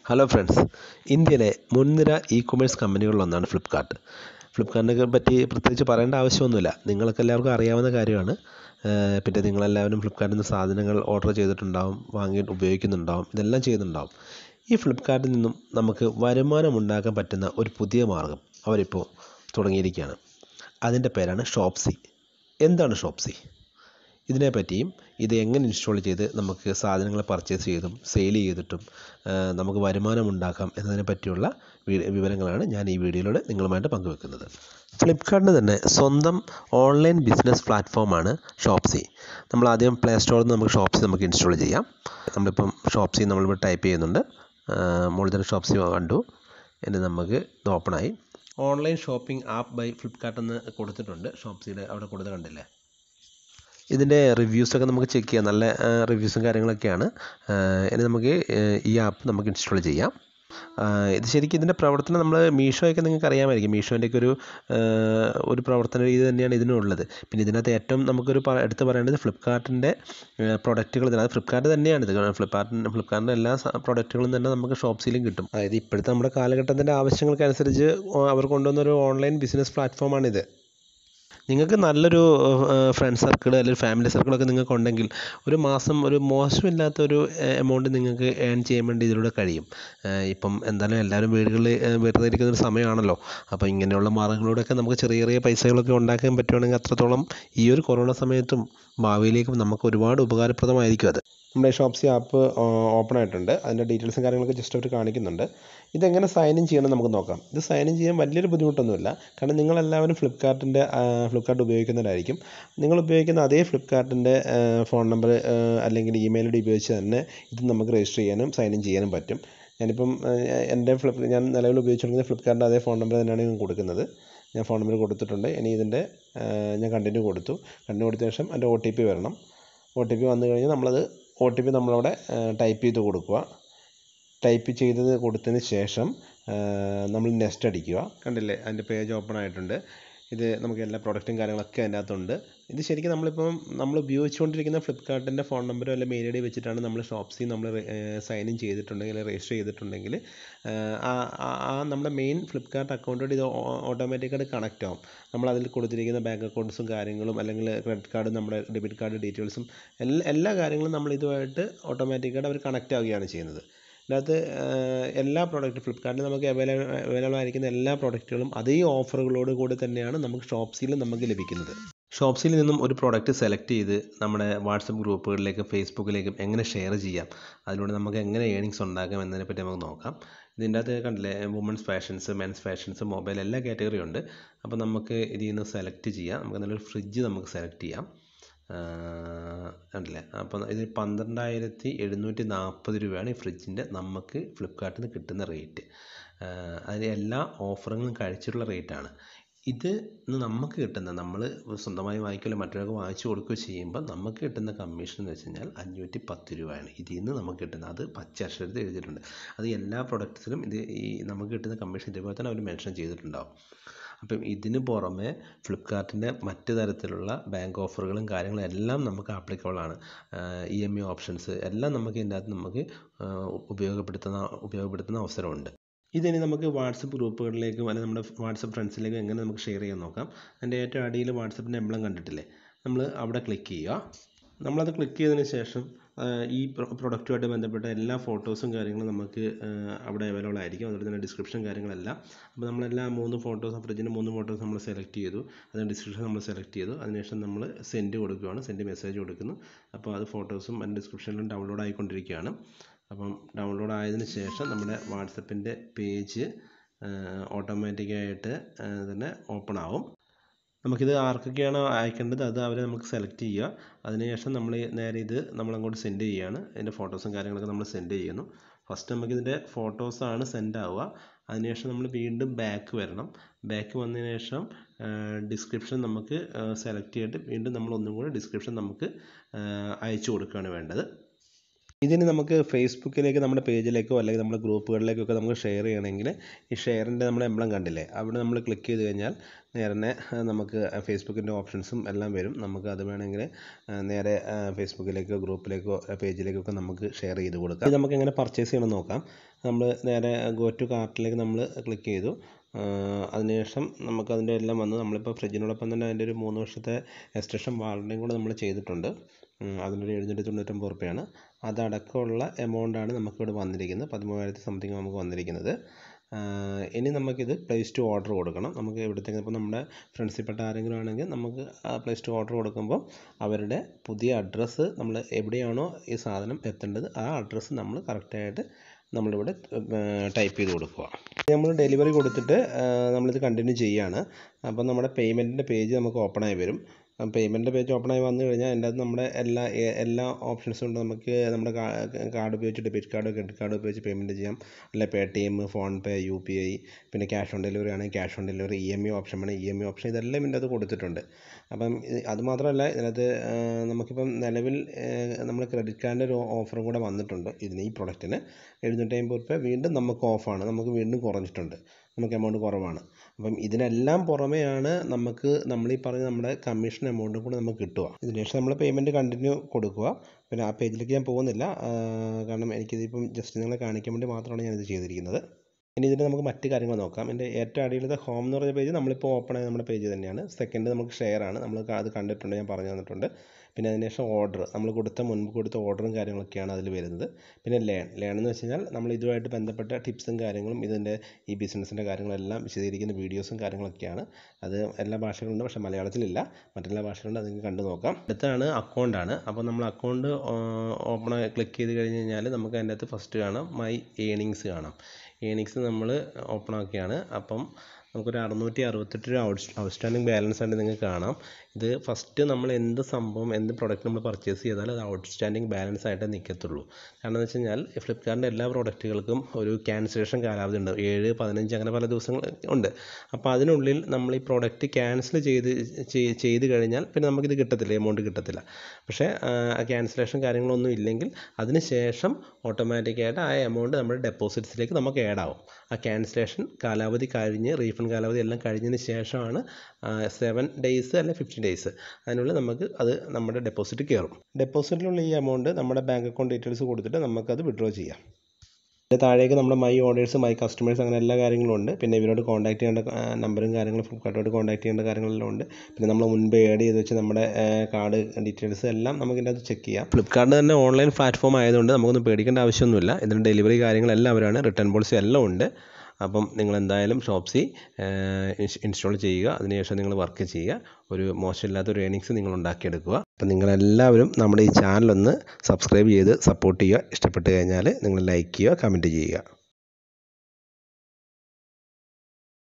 hello friends ഇന്ത്യയിലെ മുൻനിര E commerce കമ്പനികളിലൊന്നാണ് ഫ്ലിപ്കാർട്ട് ഫ്ലിപ്കാർട്ടിനെ പറ്റി പ്രത്യേകിച്ച് പറയേണ്ട ആവശ്യമൊന്നുമില്ല നിങ്ങൾക്ക് എല്ലാവർക്കും അറിയാവുന്ന കാര്യമാണ് പിന്നെ നിങ്ങളെല്ലാവരും ഫ്ലിപ്കാർട്ടിൽ നിന്ന് സാധനങ്ങൾ ഓർഡർ ചെയ്തിട്ടുണ്ടാവും വാങ്ങി ഉപയോഗിക്കുന്നുണ്ടാവും ഇതെല്ലാം ചെയ്യുന്നുണ്ടാവും ഈ ഫ്ലിപ്കാർട്ടിൽ നിന്നും നമുക്ക് വരുമാനം ഉണ്ടാക്കാൻ പറ്റുന്ന ഒരു പുതിയ മാർഗം അവരിപ്പോൾ തുടങ്ങിയിരിക്കുകയാണ് അതിൻ്റെ പേരാണ് ഷോപ്സി എന്താണ് ഷോപ്സി ഇതിനെപ്പറ്റിയും ഇത് എങ്ങനെ ഇൻസ്റ്റാൾ ചെയ്ത് നമുക്ക് സാധനങ്ങൾ പർച്ചേസ് ചെയ്തും സെയിൽ ചെയ്തിട്ടും നമുക്ക് വരുമാനം ഉണ്ടാക്കാം എന്നതിനെ പറ്റിയുള്ള വിവരങ്ങളാണ് ഞാൻ ഈ വീഡിയോയിലൂടെ നിങ്ങളുമായിട്ട് പങ്കുവെക്കുന്നത് ഫ്ലിപ്കാർട്ടിന് തന്നെ സ്വന്തം ഓൺലൈൻ ബിസിനസ് പ്ലാറ്റ്ഫോമാണ് ഷോപ്സി നമ്മൾ ആദ്യം പ്ലേ സ്റ്റോറിൽ നിന്ന് നമുക്ക് ഷോപ്സി നമുക്ക് ഇൻസ്റ്റാൾ ചെയ്യാം നമ്മളിപ്പം ഷോപ്സി നമ്മളിപ്പോൾ ടൈപ്പ് ചെയ്യുന്നുണ്ട് മുകളിൽ തന്നെ ഷോപ്സി കണ്ടു ഇനി നമുക്ക് ഇത് ഓപ്പണായി online shopping app by Flipkart എന്ന് കൊടുത്തിട്ടുണ്ട് ഷോപ്സിയുടെ അവിടെ കൊടുത്ത് കണ്ടില്ലേ ഇതിൻ്റെ റിവ്യൂസൊക്കെ നമുക്ക് ചെക്ക് ചെയ്യാം നല്ല റിവ്യൂസും കാര്യങ്ങളൊക്കെയാണ് ഇനി നമുക്ക് ഈ ആപ്പ് നമുക്ക് ഇൻസ്റ്റാൾ ചെയ്യാം ഇത് ശരിക്കും ഇതിൻ്റെ പ്രവർത്തനം നമ്മൾ മീഷോയൊക്കെ നിങ്ങൾക്ക് അറിയാമായിരിക്കും മീഷോൻ്റെയൊക്കെ ഒരു ഒരു പ്രവർത്തന രീതി തന്നെയാണ് ഇതിനുള്ളത് പിന്നെ ഇതിനകത്ത് ഏറ്റവും നമുക്കൊരു എടുത്ത് പറയേണ്ടത് ഫ്ലിപ്കാർട്ടിൻ്റെ പ്രൊഡക്റ്റുകൾ തന്നെ അത് ഫ്ലിപ്കാർട്ട് തന്നെയാണ് ഇത് ഫ്ലിപ്കാർട്ടിൻ്റെ ഫ്ലിപ്കാർട്ടിൻ്റെ എല്ലാ പ്രൊഡക്റ്റുകളും തന്നെ നമുക്ക് ഷോപ്സിലും കിട്ടും അതായത് ഇപ്പോഴത്തെ നമ്മുടെ കാലഘട്ടത്തിൻ്റെ ആവശ്യങ്ങൾക്കനുസരിച്ച് അവർ കൊണ്ടുവന്നൊരു ഓൺലൈൻ ബിസിനസ് പ്ലാറ്റ്ഫോമാണിത് നിങ്ങൾക്ക് നല്ലൊരു ഫ്രണ്ട് സർക്കിൾ അല്ലെങ്കിൽ ഫാമിലി സർക്കിളൊക്കെ നിങ്ങൾക്ക് ഉണ്ടെങ്കിൽ ഒരു മാസം ഒരു മോശമില്ലാത്തൊരു എമൗണ്ട് നിങ്ങൾക്ക് ഏൺ ചെയ്യാൻ വേണ്ടി ഇതിലൂടെ കഴിയും ഇപ്പം എന്തായാലും എല്ലാവരും വീടുകളിൽ വെറുതെ ഇരിക്കുന്ന ഒരു സമയമാണല്ലോ അപ്പോൾ ഇങ്ങനെയുള്ള മാർഗ്ഗങ്ങളിലൂടെയൊക്കെ നമുക്ക് ചെറിയ ചെറിയ പൈസകളൊക്കെ ഉണ്ടാക്കാൻ പറ്റുവാണെങ്കിൽ അത്രത്തോളം ഈ ഒരു കൊറോണ സമയത്തും ഭാവിയിലേക്കും നമുക്ക് ഒരുപാട് ഉപകാരപ്രദമായിരിക്കും അത് നമ്മുടെ ഷോപ്സി ആപ്പ് ഓപ്പൺ ആയിട്ടുണ്ട് അതിൻ്റെ ഡീറ്റെയിൽസും കാര്യങ്ങളൊക്കെ ജസ്റ്റ് അവർ കാണിക്കുന്നുണ്ട് ഇതെങ്ങനെ സൈൻ ഇൻ ചെയ്യണം നമുക്ക് നോക്കാം ഇത് സൈൻ ഇൻ ചെയ്യാൻ വലിയൊരു ബുദ്ധിമുട്ടൊന്നുമില്ല കാരണം നിങ്ങളെല്ലാവരും ഫ്ലിപ്കാർട്ടിൻ്റെ ഫ്ലിപ്കാർട്ട് ഉപയോഗിക്കുന്നവരായിരിക്കും നിങ്ങൾ ഉപയോഗിക്കുന്ന അതേ ഫ്ലിപ്കാർട്ടിൻ്റെ ഫോൺ നമ്പർ അല്ലെങ്കിൽ ഇമെയിൽ ഐ ഡി ഉപയോഗിച്ച് തന്നെ ഇത് നമുക്ക് രജിസ്റ്റർ ചെയ്യാനും സൈൻ ഇൻ ചെയ്യാനും പറ്റും ഞാനിപ്പം എൻ്റെ ഫ്ലിപ്പ് ഞാൻ നിലവിൽ ഉപയോഗിച്ചുകൊണ്ടിരിക്കുന്ന ഫ്ലിപ്കാർട്ടിൻ്റെ അതേ ഫോൺ നമ്പർ തന്നെയാണ് ഞാൻ കൊടുക്കുന്നത് ഞാൻ ഫോൺ നമ്പർ കൊടുത്തിട്ടുണ്ട് ഇനി ഇതിൻ്റെ ഞാൻ കണ്ടിന്യൂ കൊടുത്തു കണ്ടിന്യൂ കൊടുത്ത ശേഷം എൻ്റെ ഒ ടി പി വരണം ഒ ടി പി വന്നു കഴിഞ്ഞാൽ നമ്മളത് ഒ ടി പി നമ്മളവിടെ ടൈപ്പ് ചെയ്ത് കൊടുക്കുക ടൈപ്പ് ചെയ്തത് കൊടുത്തതിന് ശേഷം നമ്മൾ നെക്സ്റ്റ് അടിക്കുക കണ്ടില്ലേ അതിൻ്റെ പേജ് ഓപ്പൺ ആയിട്ടുണ്ട് ഇത് നമുക്ക് എല്ലാ പ്രൊഡക്റ്റും കാര്യങ്ങളൊക്കെ അതിൻ്റെ അകത്തുണ്ട് ഇത് ശരിക്കും നമ്മളിപ്പം നമ്മൾ ഉപയോഗിച്ചുകൊണ്ടിരിക്കുന്ന ഫ്ലിപ്കാർട്ടിൻ്റെ ഫോൺ നമ്പറോ അല്ലെങ്കിൽ മെയിൽ ഐ ഡി വെച്ചിട്ടാണ് നമ്മൾ ഷോപ്സിൽ നമ്മൾ സൈൻ ഇൻ ചെയ്തിട്ടുണ്ടെങ്കിൽ രജിസ്റ്റർ ചെയ്തിട്ടുണ്ടെങ്കിൽ ആ നമ്മുടെ മെയിൻ ഫ്ലിപ്കാർട്ട് അക്കൗണ്ടോട് ഇത് ഓട്ടോമാറ്റിക്കായിട്ട് കണക്റ്റ് ആവും നമ്മൾ അതിൽ കൊടുത്തിരിക്കുന്ന ബാങ്ക് അക്കൗണ്ട്സും കാര്യങ്ങളും അല്ലെങ്കിൽ ക്രെഡിറ്റ് കാർഡ് നമ്മുടെ ഡെബിറ്റ് കാർഡ് ഡീറ്റെയിൽസും എല്ലാ എല്ലാ കാര്യങ്ങളും നമ്മൾ ഇതുമായിട്ട് ഓട്ടോമാറ്റിക്കായിട്ട് അവർ കണക്റ്റ് ആവുകയാണ് ചെയ്യുന്നത് ഇതിനകത്ത് എല്ലാ പ്രോഡക്റ്റും ഫ്ലിപ്കാർട്ടിൽ നമുക്ക് അവൈലബിൾ അവൈലബിൾ ആയിരിക്കുന്ന എല്ലാ പ്രോഡക്റ്റുകളും അതേ ഓഫറുകളോട് കൂടി തന്നെയാണ് നമുക്ക് ഷോപ്സിയിൽ നമുക്ക് ലഭിക്കുന്നത് ഷോപ്സിൽ നിന്നും ഒരു പ്രോഡക്റ്റ് സെലക്ട് ചെയ്ത് നമ്മുടെ വാട്സപ്പ് ഗ്രൂപ്പുകളിലേക്കും ഫേസ്ബുക്കിലേക്കും എങ്ങനെ ഷെയർ ചെയ്യാം അതിലൂടെ നമുക്ക് എങ്ങനെ ഏണിങ്സ് ഉണ്ടാക്കാം എന്നതിനെ പറ്റി നമുക്ക് നോക്കാം ഇതിൻ്റെ അകത്ത് കണ്ടില്ലേ women's fashions men's fashions mobile എല്ലാ കാറ്റഗറിയും ഉണ്ട് അപ്പോൾ നമുക്ക് ഇതിൽ നിന്ന് സെലക്ട് ചെയ്യാം നമുക്ക് നല്ലൊരു ഫ്രിഡ്ജ് നമുക്ക് സെലക്ട് ചെയ്യാം കണ്ടില്ലേ അപ്പോൾ ഇത് പന്ത്രണ്ടായിരത്തി എഴുന്നൂറ്റി നാൽപ്പത് രൂപയാണ് ഈ ഫ്രിഡ്ജിൻ്റെ നമുക്ക് ഫ്ലിപ്കാർട്ടിൽ നിന്ന് കിട്ടുന്ന റേറ്റ് അതിന് എല്ലാ ഓഫറുകളും കഴിച്ചിട്ടുള്ള റേറ്റാണ് ഇത് നമുക്ക് കിട്ടുന്ന നമ്മൾ സ്വന്തമായി വാങ്ങിക്കുകയോ മറ്റൊരാൾക്ക് വാങ്ങിച്ചു കൊടുക്കുകയോ ചെയ്യുമ്പോൾ നമുക്ക് കിട്ടുന്ന കമ്മീഷൻ എന്ന് വെച്ച് കഴിഞ്ഞാൽ അഞ്ഞൂറ്റി പത്ത് രൂപയാണ് ഇതിൽ നിന്ന് നമുക്ക് കിട്ടുന്നത് അത് പച്ച അക്ഷരത്തിൽ എഴുതിയിട്ടുണ്ട് അത് എല്ലാ പ്രൊഡക്ട്സിലും ഇത് ഈ നമുക്ക് കിട്ടുന്ന കമ്മീഷൻ ഇതേപോലെ തന്നെ അവർ മെൻഷൻ ചെയ്തിട്ടുണ്ടാവും അപ്പം ഇതിന് പുറമെ ഫ്ലിപ്കാർട്ടിൻ്റെ മറ്റ് തരത്തിലുള്ള ബാങ്ക് ഓഫറുകളും കാര്യങ്ങളും എല്ലാം നമുക്ക് ആപ്ലിക്കബിൾ ആണ് ഇ എം ഐ ഓപ്ഷൻസ് എല്ലാം നമുക്ക് ഇതിൻ്റെ അകത്ത് നമുക്ക് ഉപയോഗപ്പെടുത്തുന്ന ഉപയോഗപ്പെടുത്തുന്ന അവസരമുണ്ട് ഇതിനി നമുക്ക് വാട്സപ്പ് ഗ്രൂപ്പുകളിലേക്കും അല്ലെങ്കിൽ നമ്മുടെ വാട്സപ്പ് ഫ്രണ്ട്സിലേക്കും എങ്ങനെ നമുക്ക് ഷെയർ ചെയ്യാൻ നോക്കാം അതിൻ്റെ ഏറ്റവും അടിയിൽ വാട്സപ്പിൻ്റെ എംബ്ലം കണ്ടിട്ടില്ലേ നമ്മൾ അവിടെ ക്ലിക്ക് ചെയ്യുക നമ്മളത് ക്ലിക്ക് ചെയ്തതിന് ശേഷം ഈ പ്രൊഡക്റ്റുമായിട്ട് ബന്ധപ്പെട്ട എല്ലാ ഫോട്ടോസും കാര്യങ്ങളും നമുക്ക് അവിടെ അവൈലബിൾ ആയിരിക്കും അതുപോലെ തന്നെ ഡിസ്ക്രിപ്ഷൻ കാര്യങ്ങളെല്ലാം അപ്പോൾ നമ്മളെല്ലാം മൂന്ന് ഫോട്ടോസ് ഫ്രിഡ്ജിൻ്റെ മൂന്ന് ഫോട്ടോസ് നമ്മൾ സെലക്ട് ചെയ്തു അതിന് ഡിസ്ക്രിപ്ഷൻ നമ്മൾ സെലക്ട് ചെയ്തു അതിനുശേഷം നമ്മൾ സെൻഡ് കൊടുക്കുകയാണ് സെൻഡ് മെസ്സേജ് കൊടുക്കുന്നു അപ്പോൾ അത് ഫോട്ടോസും അതിൻ്റെ ഡിസ്ക്രിപ്ഷനിലും ഡൗൺലോഡ് ആയിക്കൊണ്ടിരിക്കുകയാണ് അപ്പം ഡൗൺലോഡ് ആയതിനു ശേഷം നമ്മുടെ വാട്സപ്പിൻ്റെ പേജ് ഓട്ടോമാറ്റിക്കായിട്ട് തന്നെ ഓപ്പൺ ആവും നമുക്കിത് ആർക്കൊക്കെയാണോ അയക്കേണ്ടത് അത് അവരെ നമുക്ക് സെലക്ട് ചെയ്യുക അതിനുശേഷം നമ്മൾ നേരെ ഇത് നമ്മളങ്ങോട്ട് സെൻഡ് ചെയ്യുകയാണ് അതിൻ്റെ ഫോട്ടോസും കാര്യങ്ങളൊക്കെ നമ്മൾ സെൻഡ് ചെയ്യുന്നു ഫസ്റ്റ് നമുക്കിതിൻ്റെ ഫോട്ടോസാണ് സെൻഡ് ആവുക അതിനുശേഷം നമ്മൾ വീണ്ടും ബാക്ക് വരണം ബാക്ക് വന്നതിന് ശേഷം ഡിസ്ക്രിപ്ഷൻ നമുക്ക് സെലക്ട് ചെയ്തിട്ട് വീണ്ടും നമ്മൾ ഒന്നും കൂടി ഡിസ്ക്രിപ്ഷൻ നമുക്ക് അയച്ചു കൊടുക്കുകയാണ് വേണ്ടത് ഇതിന് നമുക്ക് ഫേസ്ബുക്കിലേക്ക് നമ്മുടെ പേജിലേക്കോ അല്ലെങ്കിൽ നമ്മുടെ ഗ്രൂപ്പുകളിലേക്കൊക്കെ നമുക്ക് ഷെയർ ചെയ്യണമെങ്കിൽ ഈ ഷെയറിൻ്റെ നമ്മൾ എംബ്ലം കണ്ടില്ലേ അവിടെ നമ്മൾ ക്ലിക്ക് ചെയ്ത് കഴിഞ്ഞാൽ നേരെ നമുക്ക് ഫേസ്ബുക്കിൻ്റെ ഓപ്ഷൻസും എല്ലാം വരും നമുക്ക് അത് വേണമെങ്കിൽ നേരെ ഫേസ്ബുക്കിലേക്കോ ഗ്രൂപ്പിലേക്കോ പേജിലേക്കൊക്കെ നമുക്ക് ഷെയർ ചെയ്ത് കൊടുക്കാം ഇത് നമുക്ക് എങ്ങനെ പർച്ചേസ് ചെയ്യണമെന്ന് നോക്കാം നമ്മൾ നേരെ ഗോ ടു കാർട്ടിലേക്ക് നമ്മൾ ക്ലിക്ക് ചെയ്തു അതിനുശേഷം നമുക്കതിൻ്റെ എല്ലാം വന്ന് നമ്മളിപ്പോൾ ഫ്രിഡ്ജിനോടൊപ്പം തന്നെ അതിൻ്റെ ഒരു മൂന്ന് വർഷത്തെ എക്സ്റ്റൻഷൻ വാറണ്ടിയും കൂടെ നമ്മൾ ചെയ്തിട്ടുണ്ട് അതിനൊരു എഴുന്നൂറ്റി തൊണ്ണൂറ്റൊമ്പത് റുപ്യയാണ് അതടക്കമുള്ള എമൗണ്ടാണ് നമുക്കിവിടെ വന്നിരിക്കുന്നത് പതിമൂവായിരത്തി സംതിങ് നമുക്ക് വന്നിരിക്കുന്നത് ഇനി നമുക്കിത് പ്ലേസ് ടു ഓർഡർ കൊടുക്കണം നമുക്ക് എവിടത്തേക്ക് ഇപ്പോൾ നമ്മുടെ ഫ്രണ്ട്സിൽപ്പെട്ട ആരെങ്കിലും ആണെങ്കിൽ നമുക്ക് പ്ലേസ് ടു ഓർഡർ കൊടുക്കുമ്പോൾ അവരുടെ പുതിയ അഡ്രസ്സ് നമ്മൾ എവിടെയാണോ ഈ സാധനം എത്തേണ്ടത് ആ അഡ്രസ്സ് നമ്മൾ കറക്റ്റായിട്ട് നമ്മളിവിടെ ടൈപ്പ് ചെയ്ത് കൊടുക്കുക നമ്മൾ ഡെലിവറി കൊടുത്തിട്ട് നമ്മളിത് കണ്ടിന്യൂ ചെയ്യുകയാണ് അപ്പം നമ്മുടെ പേയ്മെൻറ്റിൻ്റെ പേജ് നമുക്ക് ഓപ്പൺ ആയി വരും പേയ്മെൻറ്റ് പേജ് ഓപ്പൺ ആയി വന്നു കഴിഞ്ഞാൽ അതിൻ്റെ അകത്ത് നമ്മുടെ എല്ലാ എല്ലാ ഓപ്ഷൻസും ഉണ്ട് നമുക്ക് നമ്മുടെ കാർഡ് ഉപയോഗിച്ച് ഡെബിറ്റ് കാർഡ് ക്രെഡിറ്റ് കാർഡ് ഉപയോഗിച്ച് പേയ്മെൻറ്റ് ചെയ്യാം അല്ലെ Paytm PhonePe U P I പിന്നെ ക്യാഷ് ഓൺ ഡെലിവറി ആണെങ്കിൽ cash on delivery E M I option വേണം ഇ എം ഐ ഓപ്ഷൻ ഇതെല്ലാം ഇതിൻ്റെ അകത്ത് കൊടുത്തിട്ടുണ്ട് അപ്പം അതുമാത്രമല്ല ഇതിനകത്ത് നമുക്കിപ്പം നിലവിൽ നമ്മൾ ക്രെഡിറ്റ് കാർഡിൻ്റെ ഒരു ഓഫറും കൂടെ വന്നിട്ടുണ്ട് ഇതിന് ഈ പ്രൊഡക്റ്റിന് എഴുന്നൂറ്റി അമ്പത് റുപ്യ വീണ്ടും നമുക്ക് ഓഫാണ് നമുക്ക് വീണ്ടും കുറഞ്ഞിട്ടുണ്ട് നമുക്ക് എമൗണ്ട് കുറവാണ് അപ്പം ഇതിനെല്ലാം പുറമെയാണ് നമുക്ക് നമ്മൾ ഈ പറഞ്ഞ നമ്മുടെ കമ്മീഷൻ എമൗണ്ടും കൂടെ നമുക്ക് കിട്ടുക ഇതിന് ശേഷം നമ്മൾ പേയ്മെൻറ്റ് കണ്ടിന്യൂ കൊടുക്കുക പിന്നെ ആ പേജിലേക്ക് ഞാൻ പോകുന്നില്ല കാരണം എനിക്കിതിപ്പം ജസ്റ്റ് നിങ്ങളെ കാണിക്കാൻ വേണ്ടി മാത്രമാണ് ഞാനിത് ചെയ്തിരിക്കുന്നത് ഇനി ഇതിൻ്റെ നമുക്ക് മറ്റ് കാര്യങ്ങൾ നോക്കാം എൻ്റെ ഏറ്റവും അടിയിലത്തെ ഹോം എന്ന് പറഞ്ഞ പേജ് നമ്മളിപ്പോൾ ഓപ്പൺ ആയ നമ്മുടെ പേജ് തന്നെയാണ് സെക്കൻഡ് നമുക്ക് ഷെയർ ആണ് നമ്മൾ അത് കണ്ടിട്ടുണ്ട് ഞാൻ പറഞ്ഞു തന്നിട്ടുണ്ട് പിന്നെ അതിനുശേഷം ഓർഡർ നമ്മൾ കൊടുത്ത മുൻപ് കൊടുത്ത ഓർഡറും കാര്യങ്ങളൊക്കെയാണ് അതിൽ വരുന്നത് പിന്നെ ലേൺ ലേൺ എന്ന് വെച്ച് കഴിഞ്ഞാൽ നമ്മൾ ഇതുമായിട്ട് ബന്ധപ്പെട്ട ടിപ്സും കാര്യങ്ങളും ഇതിൻ്റെ ഈ ബിസിനസ്സിൻ്റെ കാര്യങ്ങളെല്ലാം വിശദീകരിക്കുന്ന വീഡിയോസും കാര്യങ്ങളൊക്കെയാണ് അത് എല്ലാ ഭാഷകളുണ്ട് പക്ഷേ മലയാളത്തിലില്ല മറ്റെല്ലാ ഭാഷകളുണ്ട് അത് നിങ്ങൾക്ക് കണ്ടു നോക്കാം അടുത്താണ് അക്കൗണ്ടാണ് അപ്പോൾ നമ്മൾ അക്കൗണ്ട് ഓപ്പൺ ക്ലിക്ക് ചെയ്ത് കഴിഞ്ഞ് കഴിഞ്ഞാൽ നമുക്ക് അതിൻ്റെ അകത്ത് ഫസ്റ്റ് കാണാം മൈ ഏണിങ്സ് കാണാം ഏണിങ്സ് നമ്മൾ ഓപ്പൺ ആക്കിയാണ് അപ്പം നമുക്കൊരു അറുന്നൂറ്റി അറുപത്തെട്ട് രൂപ ഔട്ട് ഔട്ട്സ്റ്റാൻഡിങ് ബാലൻസ് ആയിട്ട് നിങ്ങൾക്ക് കാണാം ഇത് ഫസ്റ്റ് നമ്മൾ എന്ത് സംഭവം എന്ത് പ്രൊഡക്റ്റ് നമ്മൾ പർച്ചേസ് ചെയ്താലും അത് ഔട്ട്സ്റ്റാൻഡിങ് ബാലൻസ് ആയിട്ടേ നിൽക്കത്തുള്ളൂ കാരണം എന്ന് വെച്ച് കഴിഞ്ഞാൽ ഫ്ലിപ്കാർട്ടിൻ്റെ എല്ലാ പ്രോഡക്റ്റുകൾക്കും ഒരു ക്യാൻസലേഷൻ കാലാവധി ഉണ്ട് ഏഴ് പതിനഞ്ച് അങ്ങനെ പല ദിവസങ്ങൾ ഉണ്ട് അപ്പോൾ അതിനുള്ളിൽ നമ്മൾ ഈ പ്രോഡക്റ്റ് ക്യാൻസൽ ചെയ്ത് ചെയ്ത് കഴിഞ്ഞാൽ പിന്നെ നമുക്കിത് കിട്ടത്തില്ല എമൗണ്ട് കിട്ടത്തില്ല പക്ഷേ ക്യാൻസലേഷൻ കാര്യങ്ങളൊന്നും ഇല്ലെങ്കിൽ അതിന് ശേഷം ഓട്ടോമാറ്റിക്കായിട്ട് ആ എമൗണ്ട് നമ്മുടെ ഡെപ്പോസിറ്റ്സിലേക്ക് നമുക്ക് ആഡ് ആവും ആ ക്യാൻസലേഷൻ കാലാവധി കഴിഞ്ഞ് റീഫണ്ട് കാലാവധി എല്ലാം കഴിഞ്ഞതിന് ശേഷമാണ് സെവൻ ഡേയ്സ് അല്ലെങ്കിൽ ഫിഫ്റ്റീൻ ഡേയ്സ് അതിനുള്ളിൽ നമുക്ക് അത് നമ്മുടെ ഡെപ്പോസിറ്റ് കയറും ഡെപ്പോസിറ്റിലുള്ള ഈ എമൗണ്ട് നമ്മുടെ ബാങ്ക് അക്കൗണ്ട് ഡീറ്റെയിൽസ് കൊടുത്തിട്ട് നമുക്കത് വിഡ്രോ ചെയ്യാം ഇതിൻ്റെ താഴേക്ക് നമ്മുടെ മൈ ഓർഡേഴ്സ് മൈ കസ്റ്റമേഴ്സ് അങ്ങനെ എല്ലാ കാര്യങ്ങളും ഉണ്ട് പിന്നെ ഇവരോട് കോൺടാക്ട് ചെയ്യേണ്ട നമ്പറും കാര്യങ്ങളും ഫ്ലിപ്കാർട്ടോട് കോൺടാക്ട് ചെയ്യേണ്ട കാര്യങ്ങളെല്ലാം ഉണ്ട് പിന്നെ നമ്മൾ മുൻപ് ആഡ് ചെയ്ത് വെച്ച് നമ്മുടെ കാർഡ് ഡീറ്റെയിൽസ് എല്ലാം നമുക്ക് ഇതിൻ്റെ അകത്ത് ചെക്ക് ചെയ്യാം ഫ്ലിപ്കാർട്ട് തന്നെ ഓൺലൈൻ പ്ലാറ്റ്ഫോം ആയതുകൊണ്ട് നമുക്കൊന്നും പേടിക്കേണ്ട ആവശ്യമൊന്നുമില്ല ഇതിൻ്റെ ഡെലിവറി കാര്യങ്ങളെല്ലാം അവരാണ് റിട്ടേൺ പോളിസി എല്ലാം ഉണ്ട് അപ്പം നിങ്ങൾ എന്തായാലും ഷോപ്സി ഇൻസ്റ്റാൾ ചെയ്യുക അതിനുശേഷം നിങ്ങൾ വർക്ക് ചെയ്യുക ഒരു മോശമില്ലാത്ത ഒരു ഏണിങ്സ് നിങ്ങൾ ഉണ്ടാക്കിയെടുക്കുക അപ്പം നിങ്ങളെല്ലാവരും നമ്മുടെ ഈ ചാനലൊന്ന് സബ്സ്ക്രൈബ് ചെയ്ത് സപ്പോർട്ട് ചെയ്യുക ഇഷ്ടപ്പെട്ട് കഴിഞ്ഞാൽ നിങ്ങൾ ലൈക്ക് ചെയ്യുക കമൻറ്റ് ചെയ്യുക